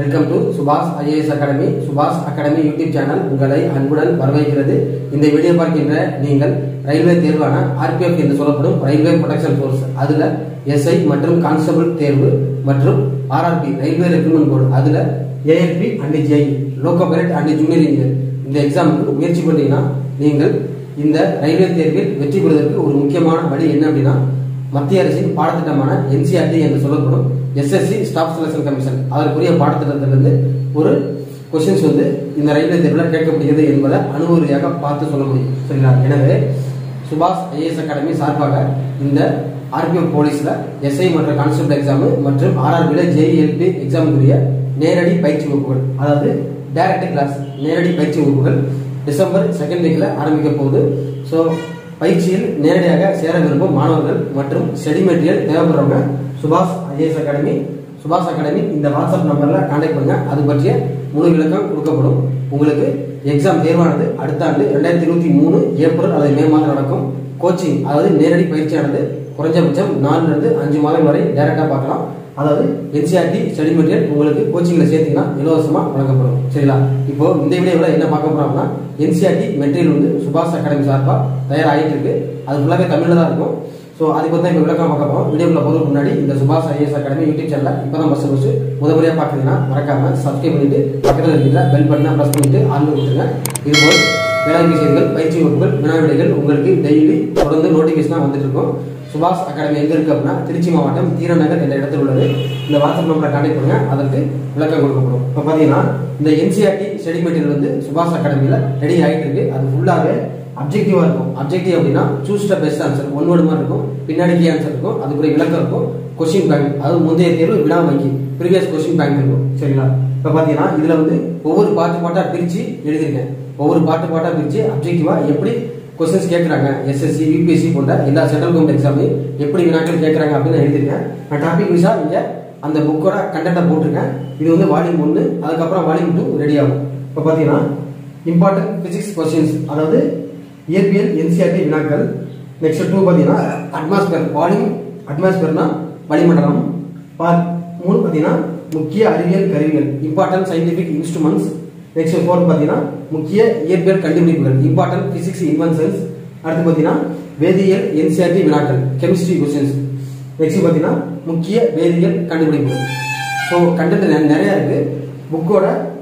welcome to Subash IAS academy Subash academy YouTube channel உங்களை அன்புடன் வரவேற்கிறது இந்த வீடியோ பார்க்கின்ற நீங்கள் ரயில்வே தேர்வான ஆர்பிஎஃப் என்று சொல்லப்படும் ரயில்வே ப்ரொடெக்ஷன் ஃபோர்ஸ் அதுல எஸ்ஐ மற்றும் கான்ஸ்டபிள் தேர்வு மற்றும் ஆர்ஆர்பி ரயில்வே ரெக்ரூட்மெண்ட் போர்டு அதுல ALP and JE loco pilot and junior engineer இந்த எக்ஸாமுக்கு முயற்சி பண்ணீங்கன்னா நீங்கள் இந்த ரயில்வே தேர்வில் வெற்றி பெறுவதற்கு ஒரு முக்கியமான வழி என்ன அப்படின்னா மத்திய அரசின் பாடத்திட்டமான என்சிஆர்டி என்று சொல்லப்படும் எஸ்எஸ்சி ஸ்டாஃப் செலக்ஷன் கமிஷன் அதற்குரிய பாடத்திட்டத்திலிருந்து ஒரு கொஸ்டின்ஸ் வந்து இந்த ரயில்வே தேர்வில் கேட்கப்படுகிறது என்பதை அனுபவ ரீதியாக பார்த்து சொல்ல முடியும் சரிங்களா எனவே சுபாஷ் ஐஏஎஸ் அகாடமி சார்பாக இந்த ஆர்பிஎஃப் போலீஸ்ல எஸ்ஐ மற்றும் கான்ஸ்டபிள் எக்ஸாம் மற்றும் ஆர்ஆர்பியில ஜேஇஎல்பி எக்ஸாமுக்குரிய நேரடி பயிற்சி வகுப்புகள் அதாவது டைரக்ட் கிளாஸ் நேரடி பயிற்சி வகுப்புகள் டிசம்பர் செகண்ட் வீக்ல ஆரம்பிக்க போகுது ஸோ பயிற்சியில் நேரடியாக சேர விரும்பும் மாணவர்கள் மற்றும் ஸ்டடி மெட்டீரியல் தேவைப்படுறவங்க சுபாஷ் ஐஏஎஸ் அகாடமி சுபாஷ் அகாடமி இந்த வாட்ஸ்அப் நம்பர்ல கான்டாக்ட் பண்ணுங்க அது பற்றிய முழு விளக்கம் கொடுக்கப்படும் உங்களுக்கு எக்ஸாம் தேர்வானது அடுத்த ஆண்டு ரெண்டாயிரத்தி இருபத்தி மூணு ஏப்ரல் அல்லது மே மாதம் நடக்கும் கோச்சிங் அதாவது நேரடி பயிற்சியானது குறைஞ்சபட்சம் நாலுல இருந்து அஞ்சு மாதம் வரை டைரக்டா பார்க்கலாம் அதாவது என்சிஆர்டி ஸ்டடி மெட்டீரியல் உங்களுக்கு கோச்சிங்ல சேர்த்தீங்கன்னா இலவசமா வழங்கப்படும் சரிங்களா இப்போ இந்த வீடியோவில் என்ன பார்க்க போறோம்னா என்சிஆர்டி மெட்டீரியல் வந்து சுபாஷ் அகாடமி சார்பா தயாராகிட்டு இருக்கு அது ஃபுல்லாகவே தமிழ்ல தான் இருக்கும் ஸோ அதை பற்றி தான் இப்போ விளக்கம் பார்க்க போகிறோம் வீடியோக்குள்ள போகிறதுக்கு முன்னாடி இந்த சுபாஷ் ஐஏஎஸ் அகாடமி யூடியூப் சேனல் இப்போ தான் ஃபஸ்ட் ஃபஸ்ட்டு முத முறையாக பார்க்குறீங்கன்னா மறக்காம சப்ஸ்கிரைப் பண்ணிட்டு பக்கத்தில் இருக்கிற பெல் பட்டனை ப்ரெஸ் பண்ணிட்டு ஆன் கொடுத்துருங்க இதுபோல் வேளாண்மை செய்திகள் பயிற்சி வகுப்புகள் வினா விடைகள் உங்களுக்கு டெய்லி தொடர்ந்து நோட்டிஃபிகேஷனாக வந்துட்டு இருக்கும் சுபாஷ் அகாடமி எங்க இருக்கு அப்படின்னா திருச்சி மாவட்டம் தீரநகர் என்ற இடத்தில் உள்ளது இந்த வாட்ஸ்அப் நம்பரை கான்டாக்ட் பண்ணுங்க அதற்கு விளக்கம் கொடுக்கப்படும் இப்போ பார்த்தீங்கன்னா இந்த என்சிஆர்டி ஸ்டடி மெட்டீரியல் வந்து சுபாஷ் அகாடமியில் ரெடி ஆகிட்டு இருக்கு அது ஃபுல்லாகவே அப்ஜெக்டிவா இருக்கும் அப்ஜெக்டிவ் அப்படின்னா choose the best answer one word மாதிரி இருக்கும் பின்னாடி கீ ஆன்சர் இருக்கும் அதுக்குரிய விளக்கம் இருக்கும் கொஸ்டின் பேங்க் அதாவது முந்தைய தேர்வு வினா வங்கி ப்ரீவியஸ் கொஸ்டின் பேங்க் இருக்கும் சரிங்களா இப்போ பார்த்தீங்கன்னா இதுல வந்து ஒவ்வொரு பாட்டு பாட்டா பிரிச்சு எழுதியிருக்கேன் ஒவ்வொரு பாட்டு பாட்டா பிரிச்சு அப்ஜெக்டிவா எப்படி கொஸ்டின்ஸ் கேட்குறாங்க எஸ்எஸ்சி யூபிஎஸ்சி போன்ற எல்லா சென்ட்ரல் கவர்மெண்ட் எக்ஸாம்லையும் எப்படி வினாக்கள் கேட்குறாங்க அப்படின்னு நான் எழுதியிருக்கேன் நான் டாபிக் வைஸா இங்கே அந்த புக்கோட கண்டென்ட்டை போட்டிருக்கேன் இது வந்து வால்யூம் ஒன்று அதுக்கப்புறம் வால்யூம் டூ ரெடி ஆகும் இப்போ பார்த்தீங்கன்னா இம்பார்ட்டன்ட் பிசிக்ஸ் கொஸ்டின்ஸ் அதாவது இயற்பியல் என்சிஆர்டி வினாக்கள் நெக்ஸ்ட் டூ பார்த்தீங்கன்னா அட்மாஸ்பியர் வால்யூம் அட்மாஸ்பியர்னா வளிமண்டலம் பார்ட் மூணு பார்த்தீங்கன்னா முக்கிய அறிவியல் கருவிகள் important scientific instruments next four பார்த்தீங்கன்னா முக்கிய இயற்பியல் கண்டுபிடிப்புகள் இம்பார்ட்டன்ட் பிசிக்ஸ் இன்வென்ஷன்ஸ் அடுத்து பார்த்தீங்கன்னா வேதியியல் என்சிஆர்டி வினாக்கள் கெமிஸ்ட்ரி கொஸ்டின்ஸ் நெக்ஸ்ட் பார்த்தீங்கன்னா முக்கிய வேதியியல் கண்டுபிடிப்புகள் ஸோ கண்டென்ட் நிறைய இருக்கு புக்கோட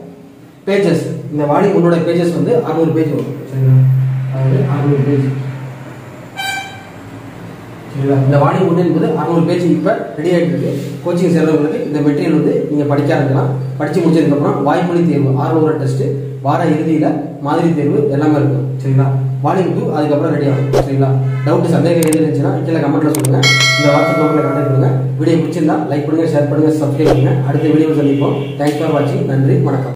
பேஜஸ் இந்த வால்யூம் ஒன்னோட பேஜஸ் வந்து அறுநூறு பேஜ் வரும் சரிங்களா அதாவது அறுநூறு பேஜ் சரிங்களா இந்த வால்யூம் ஒன்று என்பது அறுநூறு பேஜ் இப்போ ரெடி ஆகிட்டு இருக்கு கோச்சிங் சேர்றவங்களுக்கு இந்த மெட்டீரியல் வந்து நீங்கள் படிக்க ஆரம்பிக்கலாம் படித்து முடிச்சதுக்கப்புறம் வாய்மொழி தேர்வு ஆறு டெஸ்ட் வார இறுதியில் மாதிரி தேர்வு எல்லாமே இருக்கும் சரிங்களா வால்யூம் டூ அதுக்கப்புறம் ரெடி ஆகும் சரிங்களா டவுட் சந்தேகம் எது இருந்துச்சுன்னா கீழே கமெண்ட்ல சொல்லுங்க இந்த வாட்ஸ்அப் நம்பரில் கான்டாக்ட் பண்ணுங்க வீடியோ பிடிச்சிருந்தா லைக் பண்ணுங்க ஷேர் பண்ணுங்க சப்ஸ்கிரைப் பண்ணுங்க அடுத்த வீடியோ சந்திப்போம் தேங்க்ஸ் ஃபார் வாட்சிங் நன்றி வணக்கம்